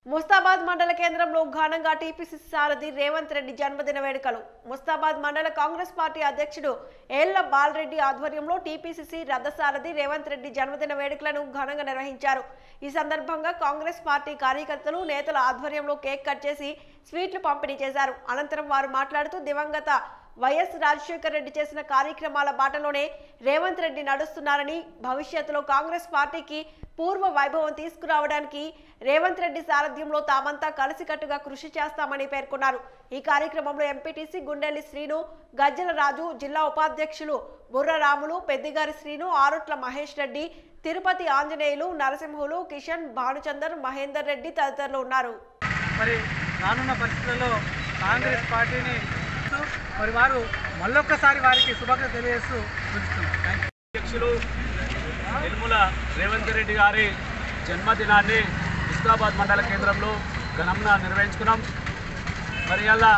ముస్తాబాద్ మండల కేంద్రంలో ఘనంగా టీపీసీసీ సారథి రేవంత్ రెడ్డి జన్మదిన వేడుకలు ముస్తాబాద్ మండల కాంగ్రెస్ పార్టీ అధ్యక్షుడు ఏళ్ల బాలరెడ్డి ఆధ్వర్యంలో టీపీసీసీ రథసారథి రేవంత్ రెడ్డి జన్మదిన వేడుకలను ఘనంగా నిర్వహించారు ఈ సందర్భంగా కాంగ్రెస్ పార్టీ కార్యకర్తలు నేతల ఆధ్వర్యంలో కేక్ కట్ చేసి స్వీట్లు పంపిణీ చేశారు అనంతరం వారు మాట్లాడుతూ దివంగత వైఎస్ రాజశేఖర్ రెడ్డి చేసిన కార్యక్రమాల బాటలోనే రేవంత్ రెడ్డి నడుస్తున్నారని భవిష్యత్తులో కాంగ్రెస్ పార్టీకి పూర్వ వైభవం తీసుకురావడానికి రేవంత్ రెడ్డి సారథ్యంలో తామంతా కలిసికట్టుగా కృషి చేస్తామని పేర్కొన్నారు ఈ కార్యక్రమంలో ఎంపీటీసీ గుండెల్లి శ్రీను గజ్జల రాజు జిల్లా ఉపాధ్యక్షులు బుర్ర రాములు పెద్దిగారి శ్రీను ఆరుట్ల మహేష్ రెడ్డి తిరుపతి ఆంజనేయులు నరసింహులు కిషన్ భానుచందర్ మహేందర్ రెడ్డి తదితరులు ఉన్నారు మరి రానున్న పరిస్థితుల్లో కాంగ్రెస్ పార్టీని మరి వారు మళ్ళొక్కసారి వారికి శుభాకాంక్షలు తెలియజేస్తూ ముగిస్తున్నాం థ్యాంక్ యూ అధ్యక్షులు నిర్మల రేవంత్ రెడ్డి గారి జన్మదినాన్ని హుస్నాబాద్ మండల కేంద్రంలో ఘనంగా నిర్వహించుకున్నాం మరి అలా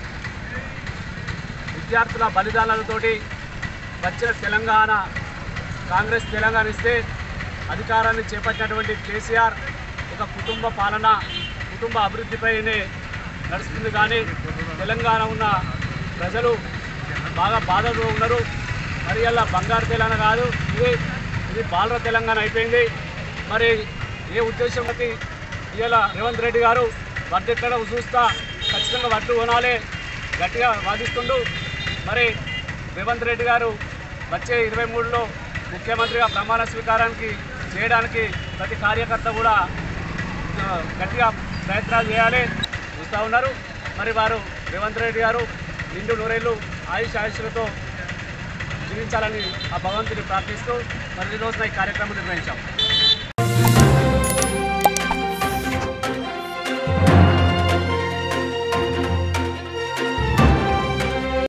విద్యార్థుల బలిదానాలతోటి వచ్చిన తెలంగాణ కాంగ్రెస్ తెలంగాణ ఇస్తే అధికారాన్ని చేపట్టినటువంటి కేసీఆర్ ఒక కుటుంబ పాలన కుటుంబ అభివృద్ధిపైనే నడుస్తుంది కానీ తెలంగాణ ఉన్న ప్రజలు బాగా బాధలో ఉన్నారు మరి అలా బంగారు తెలంగాణ కాదు ఇది ఇది బాలర తెలంగాణ అయిపోయింది మరి ఏ ఉద్దేశం బట్టి ఇవాళ రేవంత్ రెడ్డి గారు వడ్డు ఎక్కడ చూస్తా ఖచ్చితంగా వడ్డు కొనాలి గట్టిగా వాదిస్తుండు మరి రేవంత్ రెడ్డి గారు వచ్చే ఇరవై మూడులో ముఖ్యమంత్రిగా ప్రమాణ స్వీకారానికి చేయడానికి ప్రతి కార్యకర్త కూడా ఆ, గట్టిగా ప్రయత్నాలు చేయాలి చూస్తూ ఉన్నారు మరి వారు రేవంత్ రెడ్డి గారు నిండు నూరేళ్ళు ఆయుష్ ఆయుష్లతో జీవించాలని ఆ భగవంతుని ప్రార్థిస్తూ మరి ఈ రోజున ఈ కార్యక్రమం నిర్వహించాం